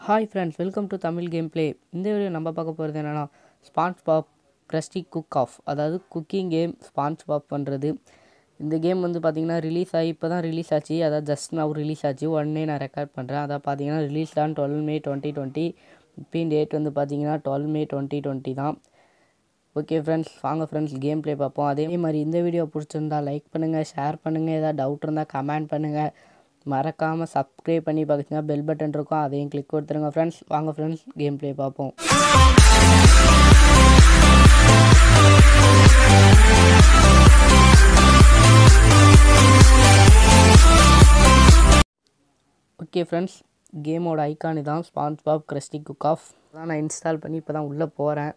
hi friends welcome to Tamil game play இந்த video நம்ம பார்க்க போகிறது என்னென்னா SpongeBob Krusty cook off அதாவது குக்கிங் கேம் ஸ்பான்ச் பாப் பண்ணுறது இந்த கேம் வந்து பார்த்திங்கன்னா ரிலீஸ் ஆகி இப்போ தான் ரிலீஸ் ஆச்சு அதாவது ஜஸ்ட் நான் ரிலீஸ் ஆச்சு உடனே நான் ரெக்கார்ட் பண்ணுறேன் அதான் பார்த்தீங்கன்னா ரிலீஸ் தான் டுவெல் மே டுவெண்ட்டி டுவெண்ட்டி இப்போயும் டேட் வந்து பார்த்தீங்கன்னா டுவெல் மே டுவெண்ட்டி டுவெண்ட்டி தான் ஓகே ஃப்ரெண்ட்ஸ் வாங்க ஃப்ரெண்ட்ஸ் கேம் ப்ளே பார்ப்போம் அதே மாதிரி இந்த வீடியோ பிடிச்சிருந்தா லைக் பண்ணுங்கள் ஷேர் பண்ணுங்கள் ஏதாவது டவுட் இருந்தால் கமெண்ட் பண்ணுங்கள் மறக்காமல் சப்ஸ்கிரைப் பண்ணி பார்த்தீங்கன்னா பெல் பட்டன் இருக்கும் அதையும் கிளிக் கொடுத்துருங்க ஃப்ரெண்ட்ஸ் வாங்க ஃப்ரெண்ட்ஸ் கேம் ப்ளே பார்ப்போம் ஓகே ஃப்ரெண்ட்ஸ் கேமோட ஐக்கான் தான் SpongeBob Krusty cook off தான் நான் இன்ஸ்டால் பண்ணி இப்போ தான் உள்ளே போகிறேன்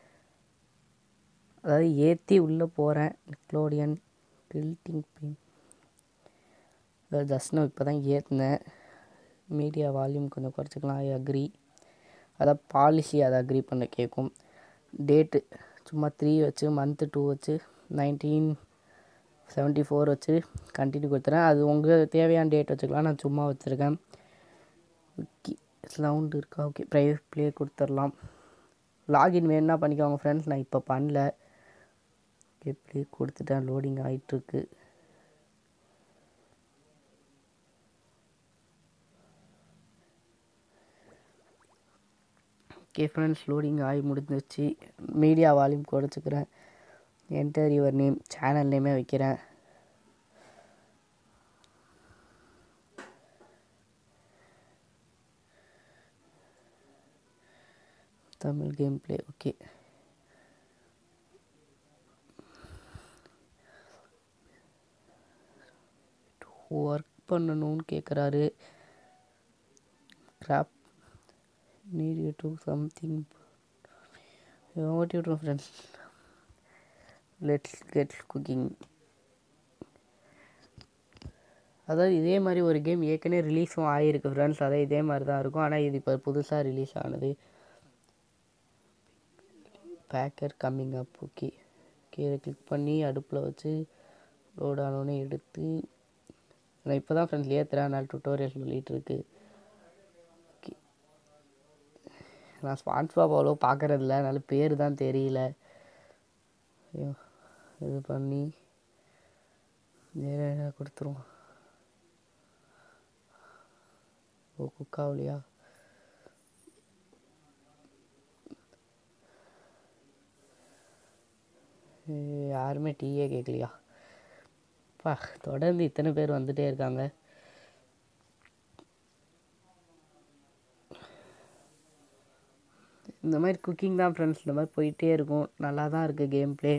அதாவது ஏற்றி உள்ளே போகிறேன் நிக்லோடியன் டில்ட்டிங் பின் ஜஸ்ட் நான் இப்போ தான் ஏற்றினேன் மீடியா வால்யூம் கொஞ்சம் குறைச்சிக்கலாம் ஐ அக்ரி அதான் பாலிசி அதை அக்ரி பண்ண கேட்கும் டேட்டு சும்மா த்ரீ வச்சு மந்த்து டூ வச்சு நைன்டீன் செவன்ட்டி ஃபோர் வச்சு கண்டினியூ கொடுத்துறேன் அது உங்களுக்கு தேவையான டேட் வச்சுக்கலாம் நான் சும்மா வச்சுருக்கேன் ஓகே சவுண்ட் இருக்கா ஓகே ப்ரைவேட் ப்ளே கொடுத்துடலாம் லாகின் வேணுன்னா பண்ணிக்கோங்க ஃப்ரெண்ட்ஸ் நான் இப்போ பண்ணல ஓகே ப்ளே கொடுத்துட்டேன் லோடிங் ஆகிட்டுருக்கு ஓகே ஃப்ரெண்ட்ஸ் லோடிங் ஆகி முடிஞ்சிச்சு மீடியா வால்யூம் குறைச்சிக்கிறேன் என்டர் யுவர் நேம் சேனல் நேமே வைக்கிறேன் Tamil game play okay work பண்ணணும்னு கேட்குறாரு grab need you to something ஓட்டி விட்ருவோம் ஃப்ரெண்ட்ஸ் லெட்ஸ் கெட் குக்கிங் அதாவது இதே மாதிரி ஒரு கேம் ஏற்கனவே ரிலீஸும் ஆகிருக்கு ஃப்ரெண்ட்ஸ் அதே இதே மாதிரி தான் இருக்கும் ஆனால் இது இப்போ புதுசாக ரிலீஸ் ஆனது பேக்கர் கம்மிங் அப் ஓகே கீழே கிளிக் பண்ணி அடுப்பில் வச்சு லோட் ஆனோடனே எடுத்து நான் இப்போ தான் ஃப்ரெண்ட்ஸ் ஏற்றுறேன் அதனால் டுட்டோரியல் சொல்லிகிட்ருக்கு ஓகே நான் ஸ்பான்ஸ் பாப் அவ்வளோ பார்க்குறதில்ல அதனால பேர் தான் தெரியல ஐயோ இது பண்ணி நேராக கொடுத்துருவோம் ஓ குக்காவலியா யாருமே டீயே கேட்கலையா பா தொடர்ந்து இத்தனை பேர் வந்துட்டே இருக்காங்க இந்த மாதிரி குக்கிங் தான் ஃப்ரெண்ட்ஸ் இந்த மாதிரி போயிட்டே இருக்கும் நல்லா தான் இருக்குது கேம் ப்ளே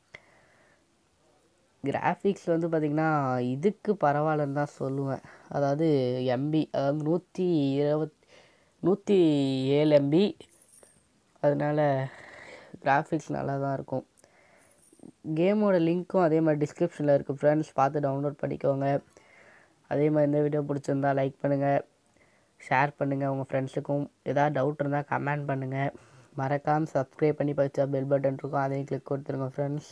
கிராஃபிக்ஸ் வந்து பார்த்திங்கன்னா இதுக்கு பரவாயில்லன்னு தான் சொல்லுவேன் அதாவது எம்பி அதாவது நூற்றி இருபத் நூற்றி ஏழு எம்பி அதனால் கிராஃபிக்ஸ் நல்லா தான் இருக்கும் கேமோட லிங்க்கும் அதே மாதிரி டிஸ்கிரிப்ஷனில் இருக்குது ஃப்ரெண்ட்ஸ் பார்த்து டவுன்லோட் பண்ணிக்கோங்க அதே மாதிரி இந்த வீடியோ பிடிச்சிருந்தா லைக் பண்ணுங்கள் ஷேர் பண்ணுங்கள் உங்கள் ஃப்ரெண்ட்ஸுக்கும் எதாவது டவுட் இருந்தால் கமெண்ட் பண்ணுங்கள் மறக்காமல் சப்ஸ்கிரைப் பண்ணி படித்தா பெல் பட்டன் இருக்கும் அதையும் கிளிக் கொடுத்துருங்க ஃப்ரெண்ட்ஸ்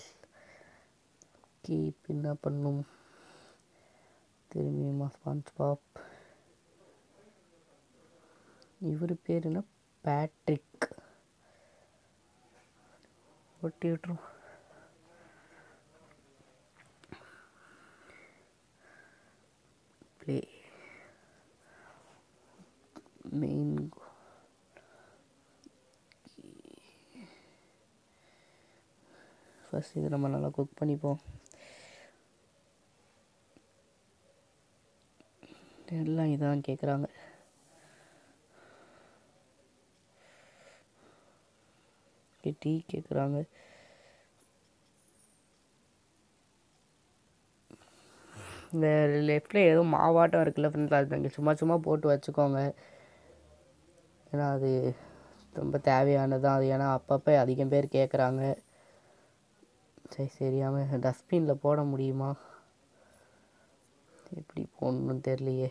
கீப் என்ன பண்ணும் திரும்பியுமா ஸ்பான்ஸ் பாப் இவர் பேர் என்ன பேட்ரிக் ஒட்டி விட்டுரும் ப்ளே மெயின் ஃபஸ்ட் இது நம்ம நல்லா குக் பண்ணிப்போம் எல்லாம் இதான் கேட்குறாங்க டீ கேட்குறாங்க இந்த லெஃப்டில் ஏதோ மாவாட்டம் இருக்குல்ல ஃப்ரெண்ட்ஸ் அது நீங்கள் சும்மா சும்மா போட்டு வச்சுக்கோங்க ஏன்னா அது ரொம்ப தேவையானது தான் அது ஏன்னா அப்பப்போ அதிகம் பேர் கேட்குறாங்க சரி சரியாமல் டஸ்ட்பினில் போட முடியுமா எப்படி போடணும்னு தெரியலையே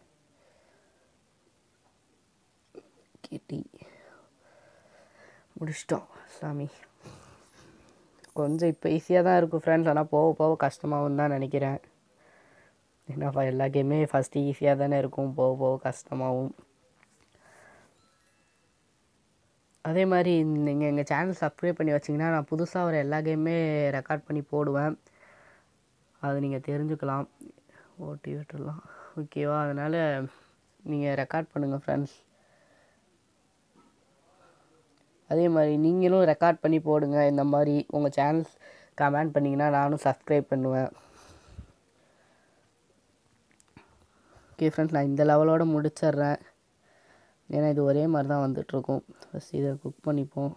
கிட்டி முடிச்சிட்டோம் சாமி கொஞ்சம் இப்போ ஈஸியாக தான் இருக்கும் ஃப்ரெண்ட்ஸ் ஆனால் போக போக கஷ்டமாகவும் தான் நினைக்கிறேன் ஏன்னா ஃப- எல்லா கேமே ஃபஸ்ட்டு ஈஸியாக தானே இருக்கும் போக போக கஷ்டமாகவும் அதே மாதிரி நீங்கள் எங்கள் சேனல் சப்ஸ்கிரைப் பண்ணி வச்சிங்கன்னா நான் புதுசாக வர எல்லா கேமுமே ரெக்கார்ட் பண்ணி போடுவேன் அது நீங்கள் தெரிஞ்சுக்கலாம் ஓட்டி விட்டுடலாம் ஓகேவா அதனால் நீங்கள் ரெக்கார்ட் பண்ணுங்கள் ஃப்ரெண்ட்ஸ் அதே மாதிரி நீங்களும் ரெக்கார்ட் பண்ணி போடுங்க இந்த மாதிரி உங்கள் சேனல்ஸ் கமெண்ட் பண்ணிங்கன்னா நானும் சப்ஸ்கிரைப் பண்ணுவேன் ஓகே ஃப்ரெண்ட்ஸ் நான் இந்த லெவலோட முடிச்சிடுறேன் ஏன்னா இது ஒரே மாதிரி தான் வந்துட்டுருக்கும் ஃபஸ்ட் இதை குக் பண்ணிப்போம்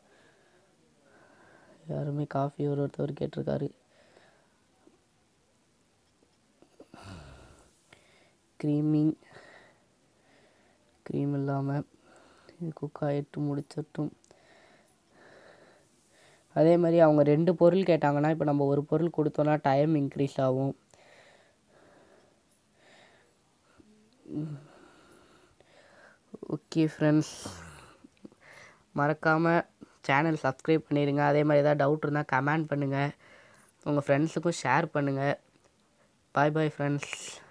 யாருமே காஃபி ஒரு ஒருத்தவர் கேட்டிருக்காரு க்ரீமிங் க்ரீம் இல்லாமல் இது குக் ஆகிட்டு முடிச்சிட்டும் அதே மாதிரி அவங்க ரெண்டு பொருள் கேட்டாங்கன்னா இப்போ நம்ம ஒரு பொருள் கொடுத்தோன்னா டைம் இன்க்ரீஸ் ஆகும் ஓகே ஃப்ரெண்ட்ஸ் மறக்காமல் சேனல் சப்ஸ்கிரைப் பண்ணிடுங்க அதே மாதிரி ஏதாவது டவுட் இருந்தால் கமெண்ட் பண்ணுங்கள் உங்கள் ஃப்ரெண்ட்ஸுக்கும் ஷேர் பண்ணுங்கள் பாய் பாய் ஃப்ரெண்ட்ஸ்